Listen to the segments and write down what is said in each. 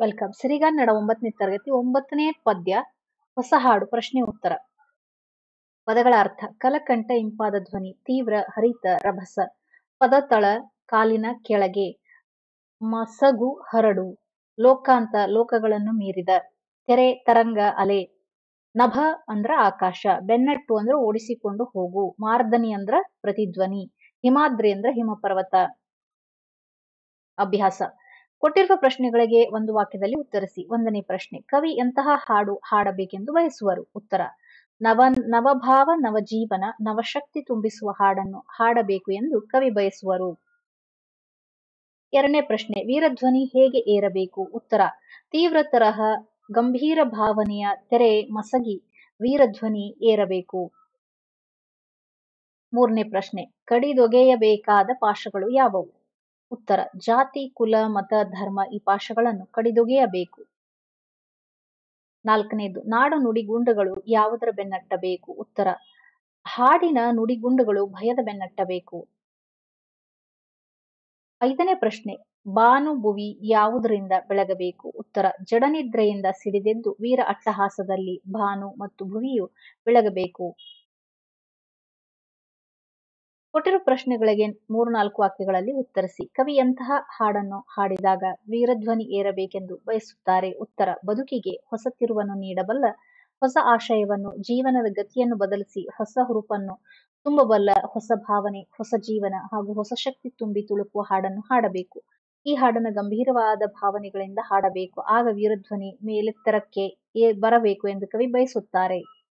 welcome ಸಿರಿಗನ್ನಡ ಒಂಬತ್ತನೇ ತರಗತಿ ಒಂಬತ್ತನೇ ಪದ್ಯ ಹೊಸ ಹಾಡು ಪ್ರಶ್ನೆ ಉತ್ತರ ಪದಗಳ ಅರ್ಥ ಕಲಕಂಠ ಇಂಪಾದ ಧ್ವನಿ ತೀವ್ರ ಹರಿತ ರಭಸ ಪದತಳ ಕಾಲಿನ ಕೆಳಗೆ ಮಸಗು ಹರಡು ಲೋಕಾಂತ ಲೋಕಗಳನ್ನು ಮೀರಿದ ತೆರೆ ತರಂಗ ಅಲೆ ನಭ ಅಂದ್ರ ಆಕಾಶ ಬೆನ್ನಟ್ಟು ಅಂದ್ರ ಓಡಿಸಿಕೊಂಡು ಹೋಗು ಮಾರ್ದನಿ ಅಂದ್ರ ಪ್ರತಿಧ್ವನಿ ಹಿಮಾದ್ರಿ ಅಂದ್ರ ಹಿಮಪರ್ವತ ಅಭ್ಯಾಸ ಕೊಟ್ಟಿರುವ ಪ್ರಶ್ನೆಗಳಿಗೆ ಒಂದು ವಾಕ್ಯದಲ್ಲಿ ಉತ್ತರಿಸಿ ಒಂದನೇ ಪ್ರಶ್ನೆ ಕವಿ ಎಂತಹ ಹಾಡು ಹಾಡಬೇಕೆಂದು ಬಯಸುವರು ಉತ್ತರ ನವ ನವಭಾವ ನವಜೀವನ ನವಶಕ್ತಿ ತುಂಬಿಸುವ ಹಾಡನ್ನು ಹಾಡಬೇಕು ಎಂದು ಕವಿ ಬಯಸುವರು ಎರಡನೇ ಪ್ರಶ್ನೆ ವೀರಧ್ವನಿ ಹೇಗೆ ಏರಬೇಕು ಉತ್ತರ ತೀವ್ರ ತರಹ ಗಂಭೀರ ಭಾವನೆಯ ತೆರೆ ಮಸಗಿ ವೀರಧ್ವನಿ ಏರಬೇಕು ಮೂರನೇ ಪ್ರಶ್ನೆ ಕಡಿದೊಗೆಯಬೇಕಾದ ಪಾಶಗಳು ಯಾವುವು ಉತ್ತರ ಜಾತಿ ಕುಲ ಮತ ಧರ್ಮ ಈ ಪಾಶಗಳನ್ನು ಕಡಿದೊಗೆಯಬೇಕು ನಾಲ್ಕನೇದು ನಾಡ ನುಡಿಗುಂಡುಗಳು ಯಾವುದರ ಬೆನ್ನಟ್ಟಬೇಕು ಉತ್ತರ ಹಾಡಿನ ನುಡಿಗುಂಡುಗಳು ಭಯದ ಬೆನ್ನಟ್ಟಬೇಕು ಐದನೇ ಪ್ರಶ್ನೆ ಬಾನು ಭುವಿ ಯಾವುದರಿಂದ ಬೆಳಗಬೇಕು ಉತ್ತರ ಜಡನಿದ್ರೆಯಿಂದ ಸಿಡಿದೆದ್ದು ವೀರ ಅಟ್ಟಹಾಸದಲ್ಲಿ ಭಾನು ಮತ್ತು ಭುವಿಯು ಬೆಳಗಬೇಕು ಕೊಟ್ಟಿರುವ ಪ್ರಶ್ನೆಗಳಿಗೆ ಮೂರ್ನಾಲ್ಕು ವಾಕ್ಯಗಳಲ್ಲಿ ಉತ್ತರಿಸಿ ಕವಿ ಎಂತಹ ಹಾಡನ್ನು ಹಾಡಿದಾಗ ವೀರಧ್ವನಿ ಏರಬೇಕೆಂದು ಬಯಸುತ್ತಾರೆ ಉತ್ತರ ಬದುಕಿಗೆ ಹೊಸ ತಿರುವನ್ನು ನೀಡಬಲ್ಲ ಹೊಸ ಆಶಯವನ್ನು ಜೀವನದ ಗತಿಯನ್ನು ಬದಲಿಸಿ ಹೊಸ ಹುರುಪನ್ನು ತುಂಬಬಲ್ಲ ಹೊಸ ಭಾವನೆ ಹೊಸ ಜೀವನ ಹಾಗೂ ಹೊಸ ಶಕ್ತಿ ತುಂಬಿ ತುಳುಕುವ ಹಾಡನ್ನು ಹಾಡಬೇಕು ಈ ಹಾಡನ್ನು ಗಂಭೀರವಾದ ಭಾವನೆಗಳಿಂದ ಹಾಡಬೇಕು ಆಗ ವೀರಧ್ವನಿ ಮೇಲೆತ್ತರಕ್ಕೆ ಬರಬೇಕು ಎಂದು ಕವಿ ಬಯಸುತ್ತಾರೆ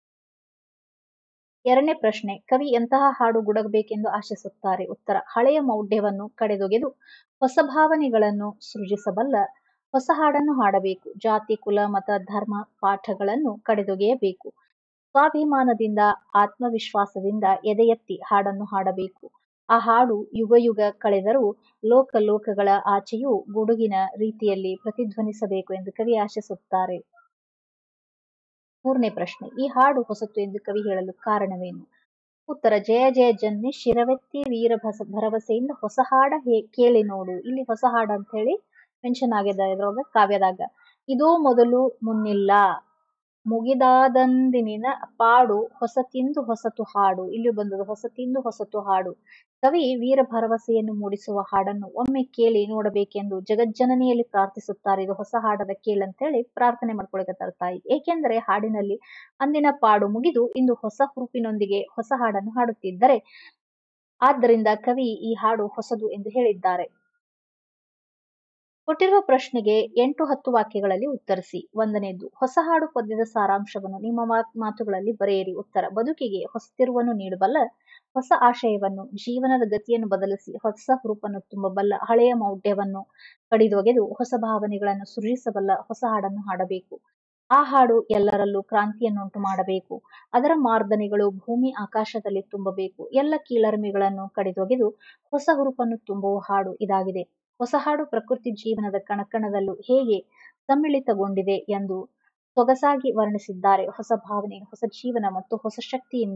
ಎರಡನೇ ಪ್ರಶ್ನೆ ಕವಿ ಎಂತಹ ಹಾಡು ಗುಡಗಬೇಕೆಂದು ಆಶಿಸುತ್ತಾರೆ ಉತ್ತರ ಹಳೆಯ ಮೌಢ್ಯವನ್ನು ಕಡೆದೊಗೆದು ಹೊಸ ಭಾವನೆಗಳನ್ನು ಸೃಜಿಸಬಲ್ಲ ಹೊಸ ಹಾಡನ್ನು ಹಾಡಬೇಕು ಜಾತಿ ಕುಲ ಮತ ಧರ್ಮ ಪಾಠಗಳನ್ನು ಕಡೆದೊಗೆಯಬೇಕು ಸ್ವಾಭಿಮಾನದಿಂದ ಆತ್ಮವಿಶ್ವಾಸದಿಂದ ಎದೆಯೆತ್ತಿ ಹಾಡನ್ನು ಹಾಡಬೇಕು ಆ ಹಾಡು ಯುಗ ಯುಗ ಕಳೆದರೂ ಲೋಕ ಲೋಕಗಳ ಆಚೆಯೂ ಗುಡುಗಿನ ರೀತಿಯಲ್ಲಿ ಪ್ರತಿಧ್ವನಿಸಬೇಕು ಎಂದು ಕವಿ ಆಶಿಸುತ್ತಾರೆ ಮೂರನೇ ಪ್ರಶ್ನೆ ಈ ಹಾಡು ಹೊಸತು ಎಂದು ಕವಿ ಹೇಳಲು ಕಾರಣವೇನು ಉತ್ತರ ಜಯ ಜಯ ಜನ್ನಿ ಶಿರವೆತ್ತಿ ವೀರ ಭರವಸೆಯಿಂದ ಹೊಸ ಹಾಡ ಹೇ ಕೇಳಿ ನೋಡು ಇಲ್ಲಿ ಹೊಸ ಹಾಡ ಅಂತ ಹೇಳಿ ಮೆನ್ಷನ್ ಆಗಿದೆ ಇದ್ರೊಳಗ ಕಾವ್ಯದಾಗ ಇದೋ ಮೊದಲು ಮುನ್ನಿಲ್ಲ ಮುಗಿದಾದಂದಿನಿನ ಪಾಡು ಹೊಸತಿಂದು ಹೊಸತು ಹಾಡು ಇಲ್ಲಿ ಬಂದದು ಹೊಸತಿಂದು ಹೊಸತು ಹಾಡು ಕವಿ ವೀರ ಭರವಸೆಯನ್ನು ಮೂಡಿಸುವ ಹಾಡನ್ನು ಒಮ್ಮೆ ಕೇಳಿ ನೋಡಬೇಕೆಂದು ಜಗಜ್ಜನನಿಯಲ್ಲಿ ಪ್ರಾರ್ಥಿಸುತ್ತಾರೆ ಇದು ಹೊಸ ಹಾಡದ ಕೇಳಂತೇಳಿ ಪ್ರಾರ್ಥನೆ ಮಾಡ್ಕೊಳಕತ್ತಾರ ತಾಯಿ ಏಕೆಂದರೆ ಹಾಡಿನಲ್ಲಿ ಅಂದಿನ ಪಾಡು ಮುಗಿದು ಇಂದು ಹೊಸ ಹುರುಪಿನೊಂದಿಗೆ ಹೊಸ ಹಾಡನ್ನು ಹಾಡುತ್ತಿದ್ದರೆ ಆದ್ದರಿಂದ ಕವಿ ಈ ಹಾಡು ಹೊಸದು ಎಂದು ಹೇಳಿದ್ದಾರೆ ಕೊಟ್ಟಿರುವ ಪ್ರಶ್ನೆಗೆ ಎಂಟು ಹತ್ತು ವಾಕ್ಯಗಳಲ್ಲಿ ಉತ್ತರಿಸಿ ಒಂದನೇದು ಹೊಸ ಹಾಡು ಪದ್ಯದ ಸಾರಾಂಶವನ್ನು ನಿಮ್ಮ ಮಾತುಗಳಲ್ಲಿ ಬರೆಯಿರಿ ಉತ್ತರ ಬದುಕಿಗೆ ಹೊಸ ತಿರುವನ್ನು ನೀಡಬಲ್ಲ ಹೊಸ ಆಶಯವನ್ನು ಜೀವನದ ಗತಿಯನ್ನು ಬದಲಿಸಿ ಹೊಸ ಹುರುಪನ್ನು ತುಂಬಬಲ್ಲ ಹಳೆಯ ಮೌಢ್ಯವನ್ನು ಕಡಿದೊಗೆದು ಹೊಸ ಭಾವನೆಗಳನ್ನು ಸೃಜಿಸಬಲ್ಲ ಹೊಸ ಹಾಡನ್ನು ಹಾಡಬೇಕು ಆ ಹಾಡು ಎಲ್ಲರಲ್ಲೂ ಕ್ರಾಂತಿಯನ್ನುಂಟು ಮಾಡಬೇಕು ಅದರ ಮಾರ್ದನೆಗಳು ಭೂಮಿ ಆಕಾಶದಲ್ಲಿ ತುಂಬಬೇಕು ಎಲ್ಲ ಕೀಳರಿಮೆಗಳನ್ನು ಕಡಿದೊಗೆದು ಹೊಸ ಹುರುಪನ್ನು ತುಂಬುವ ಹಾಡು ಇದಾಗಿದೆ ಹೊಸ ಹಾಡು ಪ್ರಕೃತಿ ಜೀವನದ ಕಣಕಣದಲ್ಲೂ ಹೇಗೆ ಸಮ್ಮಿಳಿತಗೊಂಡಿದೆ ಎಂದು ಸೊಗಸಾಗಿ ವರ್ಣಿಸಿದ್ದಾರೆ ಹೊಸ ಭಾವನೆ ಹೊಸ ಜೀವನ ಮತ್ತು ಹೊಸ ಶಕ್ತಿಯಿಂದ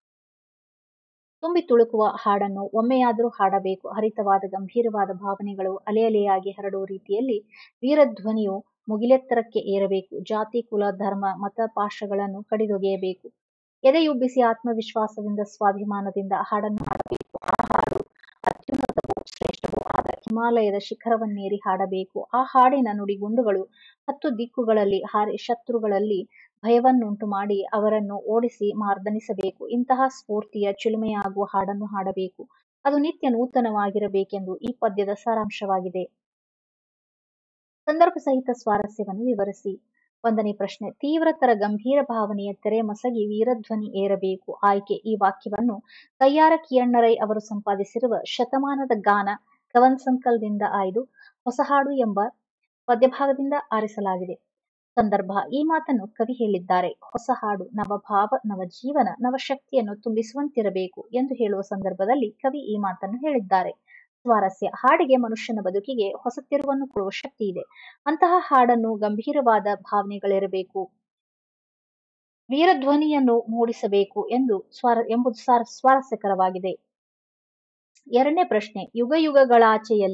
ತುಂಬಿ ತುಳುಕುವ ಹಾಡನ್ನು ಒಮ್ಮೆಯಾದರೂ ಹಾಡಬೇಕು ಹರಿತವಾದ ಗಂಭೀರವಾದ ಭಾವನೆಗಳು ಅಲೆ ಅಲೆಯಾಗಿ ಹರಡುವ ರೀತಿಯಲ್ಲಿ ವೀರಧ್ವನಿಯು ಮುಗಿಲೆತ್ತರಕ್ಕೆ ಏರಬೇಕು ಜಾತಿ ಕುಲ ಧರ್ಮ ಮತ ಪಾಶಗಳನ್ನು ಕಡಿದೊಗೆಯಬೇಕು ಎದೆಯುಬ್ಬಿಸಿ ಆತ್ಮವಿಶ್ವಾಸದಿಂದ ಸ್ವಾಭಿಮಾನದಿಂದ ಹಾಡನ್ನು ಹಾಡಬೇಕು ಆ ಹಾಡು ಅತ್ಯುನ್ನತವೂ ಶ್ರೇಷ್ಠವೂ ಆದ ಹಿಮಾಲಯದ ಶಿಖರವನ್ನೇರಿ ಹಾಡಬೇಕು ಆ ಹಾಡಿನ ನುಡಿಗುಂಡುಗಳು ಹತ್ತು ದಿಕ್ಕುಗಳಲ್ಲಿ ಹಾರಿ ಶತ್ರುಗಳಲ್ಲಿ ಭಯವನ್ನುಂಟು ಮಾಡಿ ಅವರನ್ನು ಓಡಿಸಿ ಮಾರ್ದನಿಸಬೇಕು ಇಂತಹ ಸ್ಫೂರ್ತಿಯ ಚಿಲುಮೆಯಾಗುವ ಹಾಡನ್ನು ಹಾಡಬೇಕು ಅದು ನಿತ್ಯ ನೂತನವಾಗಿರಬೇಕೆಂದು ಈ ಪದ್ಯದ ಸಾರಾಂಶವಾಗಿದೆ ಸಂದರ್ಭ ಸಹಿತ ಸ್ವಾರಸ್ಯವನ್ನು ವಿವರಿಸಿ ಒಂದನೇ ಪ್ರಶ್ನೆ ತೀವ್ರತರ ಗಂಭೀರ ಭಾವನೆಯ ತೆರೆ ಮಸಗಿ ವೀರಧ್ವನಿ ಏರಬೇಕು ಆಯ್ಕೆ ಈ ವಾಕ್ಯವನ್ನು ಕಯ್ಯಾರ ಕಿಯಣ್ಣರೈ ಅವರು ಸಂಪಾದಿಸಿರುವ ಶತಮಾನದ ಗಾನ ಕವನ್ ಸಂಕಲ್ದಿಂದ ಆಯ್ದು ಹೊಸ ಹಾಡು ಎಂಬ ಪದ್ಯಭಾಗದಿಂದ ಆರಿಸಲಾಗಿದೆ ಸಂದರ್ಭ ಈ ಮಾತನ್ನು ಕವಿ ಹೇಳಿದ್ದಾರೆ ಹೊಸ ಹಾಡು ನವಭಾವ ನವಜೀವನ ನವಶಕ್ತಿಯನ್ನು ತುಂಬಿಸುವಂತಿರಬೇಕು ಎಂದು ಹೇಳುವ ಸಂದರ್ಭದಲ್ಲಿ ಕವಿ ಈ ಮಾತನ್ನು ಹೇಳಿದ್ದಾರೆ ಸ್ವಾರಸ್ಯ ಹಾಡಿಗೆ ಮನುಷ್ಯನ ಬದುಕಿಗೆ ಹೊಸ ತಿರುವನ್ನು ಕೊಡುವ ಶಕ್ತಿ ಇದೆ ಅಂತಹ ಹಾಡನ್ನು ಗಂಭೀರವಾದ ಭಾವನೆಗಳಿರಬೇಕು ವೀರಧ್ವನಿಯನ್ನು ಮೂಡಿಸಬೇಕು ಎಂದು ಸ್ವಾರ ಎಂಬುದು ಸ್ವಾರಸ್ಯಕರವಾಗಿದೆ ಎರಡನೇ ಪ್ರಶ್ನೆ ಯುಗ ಯುಗಗಳಾಚೆಯಲ್ಲಿ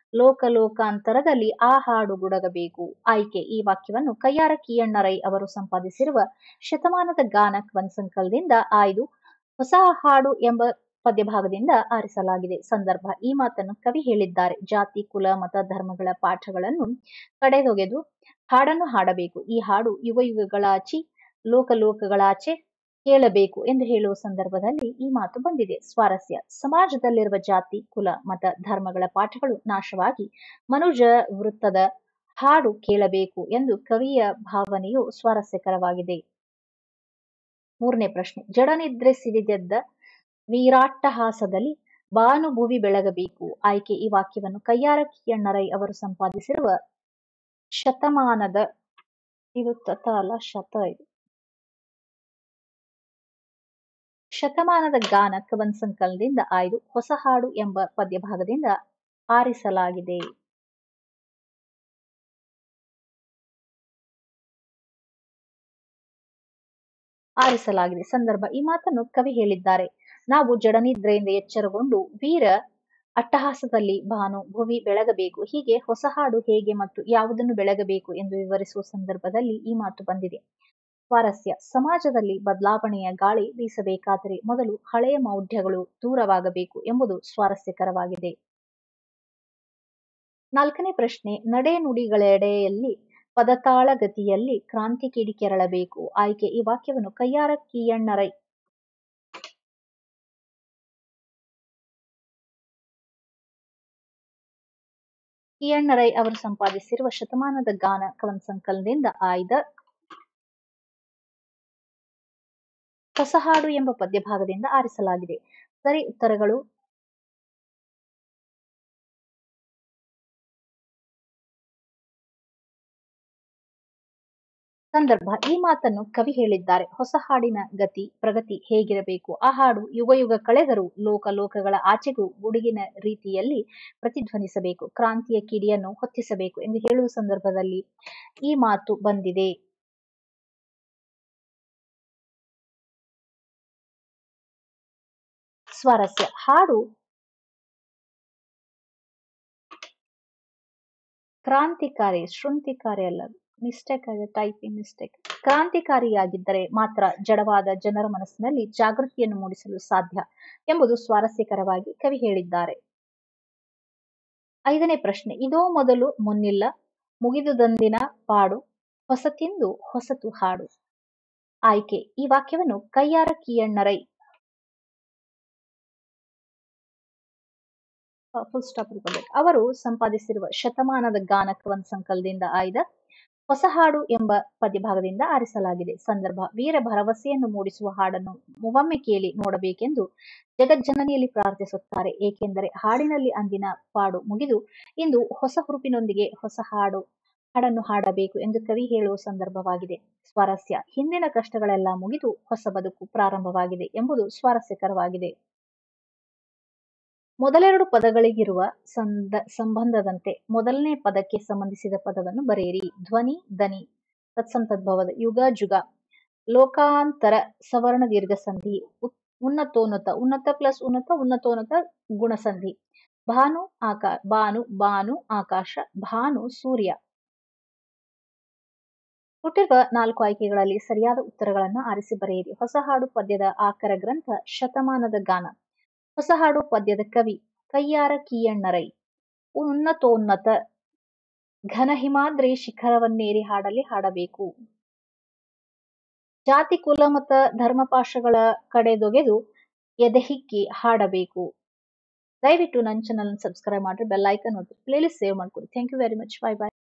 ಲೋಕ ಲೋಕಾಂತರದಲ್ಲಿ ಆ ಹಾಡು ಗುಡಗಬೇಕು ಆಯ್ಕೆ ಈ ವಾಕ್ಯವನ್ನು ಕಯ್ಯಾರ ಕಿಯಣ್ಣರೈ ಅವರು ಸಂಪಾದಿಸಿರುವ ಶತಮಾನದ ಗಾನ ಕವನ್ಸಂಕಲ್ದಿಂದ ಆಯ್ದು ಹೊಸ ಹಾಡು ಎಂಬ ಪದ್ಯಭಾಗದಿಂದ ಆರಿಸಲಾಗಿದೆ ಸಂದರ್ಭ ಈ ಮಾತನ್ನು ಕವಿ ಹೇಳಿದ್ದಾರೆ ಜಾತಿ ಕುಲ ಮತ ಧರ್ಮಗಳ ಪಾಠಗಳನ್ನು ಕಡೆದೊಗೆದು ಹಾಡನ್ನು ಹಾಡಬೇಕು ಈ ಹಾಡು ಯುಗ ಯುಗಗಳಾಚಿ ಲೋಕ ಲೋಕಗಳಾಚೆ ಕೇಳಬೇಕು ಎಂದು ಹೇಳುವ ಸಂದರ್ಭದಲ್ಲಿ ಈ ಮಾತು ಬಂದಿದೆ ಸ್ವಾರಸ್ಯ ಸಮಾಜದಲ್ಲಿರುವ ಜಾತಿ ಕುಲ ಮತ ಧರ್ಮಗಳ ಪಾಠಗಳು ನಾಶವಾಗಿ ಮನುಜ ವೃತ್ತದ ಹಾಡು ಕೇಳಬೇಕು ಎಂದು ಕವಿಯ ಭಾವನೆಯು ಸ್ವಾರಸ್ಯಕರವಾಗಿದೆ ಮೂರನೇ ಪ್ರಶ್ನೆ ಜಡನಿದ್ರೆ ಸಿಡಿದೆದ್ದ ವೀರಾಟ್ಟಹಾಸದಲ್ಲಿ ಭಾನುಭುವಿ ಬೆಳಗಬೇಕು ಆಯ್ಕೆ ಈ ವಾಕ್ಯವನ್ನು ಕಯ್ಯಾರ ಕಿಯಣ್ಣರೈ ಅವರು ಸಂಪಾದಿಸಿರುವ ಶತಮಾನದ ಇದು ತತ ಅಲ್ಲ ಶತ ಇದು ಶತಮಾನದ ಗಾನ ಕವನ್ ಸಂಕಲನದಿಂದ ಆಯ್ದು ಹೊಸ ಹಾಡು ಎಂಬ ಪದ್ಯಭಾಗದಿಂದ ಆರಿಸಲಾಗಿದೆ ಆರಿಸಲಾಗಿದೆ ಸಂದರ್ಭ ಈ ಮಾತನ್ನು ಕವಿ ಹೇಳಿದ್ದಾರೆ ನಾವು ಜಡನಿದ್ರೆಯಿಂದ ಎಚ್ಚರಗೊಂಡು ವೀರ ಅಟ್ಟಹಾಸದಲ್ಲಿ ಭಾನು ಭುವಿ ಬೆಳಗಬೇಕು ಹೀಗೆ ಹೊಸ ಹಾಡು ಹೇಗೆ ಮತ್ತು ಯಾವುದನ್ನು ಬೆಳಗಬೇಕು ಎಂದು ವಿವರಿಸುವ ಸಂದರ್ಭದಲ್ಲಿ ಈ ಮಾತು ಬಂದಿದೆ ಸ್ವಾರಸ್ಯ ಸಮಾಜದಲ್ಲಿ ಬದಲಾವಣೆಯ ಗಾಳಿ ಬೀಸಬೇಕಾದರೆ ಮೊದಲು ಹಳೆಯ ಮೌಢ್ಯಗಳು ದೂರವಾಗಬೇಕು ಎಂಬುದು ಸ್ವಾರಸ್ಯಕರವಾಗಿದೆ ನಾಲ್ಕನೇ ಪ್ರಶ್ನೆ ನಡೆ ನುಡಿಗಳೆಡೆಯಲ್ಲಿ ಪದತಾಳ ಗತಿಯಲ್ಲಿ ಕ್ರಾಂತಿ ಕಿಡಿ ಕೆರಳಬೇಕು ಆಯ್ಕೆ ಈ ವಾಕ್ಯವನ್ನು ಕಯ್ಯಾರ ಕಿಯಣ್ಣರೈ ಕಿಯಣ್ಣರೈ ಅವರು ಸಂಪಾದಿಸಿರುವ ಶತಮಾನದ ಗಾನ ಕವನ್ ಸಂಕಲನದಿಂದ ಆಯ್ದ ಹೊಸ ಹಾಡು ಎಂಬ ಪದ್ಯಭಾಗದಿಂದ ಆರಿಸಲಾಗಿದೆ ಸರಿ ಉತ್ತರಗಳು ಸಂದರ್ಭ ಈ ಮಾತನ್ನು ಕವಿ ಹೇಳಿದ್ದಾರೆ ಹೊಸ ಹಾಡಿನ ಗತಿ ಪ್ರಗತಿ ಹೇಗಿರಬೇಕು ಆ ಹಾಡು ಯುಗ ಯುಗ ಕಳೆದರೂ ಲೋಕ ಲೋಕಗಳ ಆಚೆಗೂ ಗುಡುಗಿನ ರೀತಿಯಲ್ಲಿ ಪ್ರತಿಧ್ವನಿಸಬೇಕು ಕ್ರಾಂತಿಯ ಕಿಡಿಯನ್ನು ಹೊತ್ತಿಸಬೇಕು ಎಂದು ಹೇಳುವ ಸಂದರ್ಭದಲ್ಲಿ ಈ ಮಾತು ಬಂದಿದೆ ಸ್ವಾರಸ್ಯ ಹಾಡು ಕ್ರಾಂತಿಕಾರಿ ಶೃಂತಿಕಾರಿ ಅಲ್ಲ ಮಿಸ್ಟೇಕ್ ಆಗಿದೆ ಟೈಪಿಂಗ್ ಮಿಸ್ಟೇಕ್ ಕ್ರಾಂತಿಕಾರಿಯಾಗಿದ್ದರೆ ಮಾತ್ರ ಜಡವಾದ ಜನರ ಮನಸ್ಸಿನಲ್ಲಿ ಜಾಗೃತಿಯನ್ನು ಮೂಡಿಸಲು ಸಾಧ್ಯ ಎಂಬುದು ಸ್ವಾರಸ್ಯಕರವಾಗಿ ಕವಿ ಹೇಳಿದ್ದಾರೆ ಐದನೇ ಪ್ರಶ್ನೆ ಇದೋ ಮೊದಲು ಮುನ್ನಿಲ್ಲ ಮುಗಿದುದಂದಿನ ಪಾಡು ಹೊಸತಿಂದು ಹೊಸತು ಹಾಡು ಆಯ್ಕೆ ಈ ವಾಕ್ಯವನ್ನು ಕಯ್ಯಾರ ಕಿಯಣ್ಣರೈ ಫುಲ್ ಸ್ಟಾಪ್ ಅವರು ಸಂಪಾದಿಸಿರುವ ಶತಮಾನದ ಗಾನ ಕವನ್ ಸಂಕಲನದಿಂದ ಆಯ್ದ ಹೊಸ ಹಾಡು ಎಂಬ ಪದ್ಯಭಾಗದಿಂದ ಆರಿಸಲಾಗಿದೆ ಸಂದರ್ಭ ವೀರ ಭರವಸೆಯನ್ನು ಮೂಡಿಸುವ ಹಾಡನ್ನು ಒಮ್ಮೆ ಕೇಳಿ ನೋಡಬೇಕೆಂದು ಜಗಜ್ಜನನಿಯಲ್ಲಿ ಪ್ರಾರ್ಥಿಸುತ್ತಾರೆ ಏಕೆಂದರೆ ಹಾಡಿನಲ್ಲಿ ಅಂದಿನ ಪಾಡು ಮುಗಿದು ಇಂದು ಹೊಸ ಹುರುಪಿನೊಂದಿಗೆ ಹೊಸ ಹಾಡು ಹಾಡನ್ನು ಹಾಡಬೇಕು ಎಂದು ಕವಿ ಹೇಳುವ ಸಂದರ್ಭವಾಗಿದೆ ಸ್ವಾರಸ್ಯ ಹಿಂದಿನ ಕಷ್ಟಗಳೆಲ್ಲ ಮುಗಿದು ಹೊಸ ಬದುಕು ಪ್ರಾರಂಭವಾಗಿದೆ ಎಂಬುದು ಸ್ವಾರಸ್ಯಕರವಾಗಿದೆ ಮೊದಲೆರಡು ಪದಗಳಿಗಿರುವ ಸಂದ ಸಂಬಂಧದಂತೆ ಮೊದಲನೇ ಪದಕ್ಕೆ ಸಂಬಂಧಿಸಿದ ಪದವನ್ನು ಬರೆಯಿರಿ ಧ್ವನಿ ದನಿ ತತ್ಸಂತದ್ಭವದ ಯುಗ ಜುಗ ಲೋಕಾಂತರ ಸವರ್ಣ ದೀರ್ಘ ಸಂಧಿ ಉನ್ನತೋನ್ನತ ಉನ್ನತ ಪ್ಲಸ್ ಉನ್ನತ ಉನ್ನತೋನ್ನತ ಗುಣಸಂಧಿ ಭಾನು ಆಕಾ ಬಾನು ಬಾನು ಆಕಾಶ ಭಾನು ಸೂರ್ಯ ಕೊಟ್ಟಿರುವ ನಾಲ್ಕು ಆಯ್ಕೆಗಳಲ್ಲಿ ಸರಿಯಾದ ಉತ್ತರಗಳನ್ನು ಆರಿಸಿ ಬರೆಯಿರಿ ಹೊಸ ಹಾಡು ಪದ್ಯದ ಆಕರ ಗ್ರಂಥ ಶತಮಾನದ ಗಾನ ಹೊಸ ಹಾಡು ಪದ್ಯದ ಕವಿ ಕಯ್ಯಾರ ಕಿಯಣ್ಣರೈ ಉನ್ನತೋನ್ನತ ಘನ ಹಿಮಾದ್ರಿ ಶಿಖರವನ್ನೇರಿ ಹಾಡಲಿ ಹಾಡಬೇಕು ಜಾತಿ ಕುಲ ಮತ ಧರ್ಮಪಾಶಗಳ ಕಡೆದೊಗೆದು ಎದೆಹಿಕ್ಕಿ ಹಾಡಬೇಕು ದಯವಿಟ್ಟು ನನ್ನ ಚಾನಲ್ ಸಬ್ಸ್ಕ್ರೈಬ್ ಮಾಡ್ರಿ ಬೆಲ್ ಐಕನ್ ಒತ್ತಿ ಪ್ಲೇಲಿಸ್ಟ್ ಸೇವ್ ಮಾಡ್ಕೊಡಿ thank you very much bye bye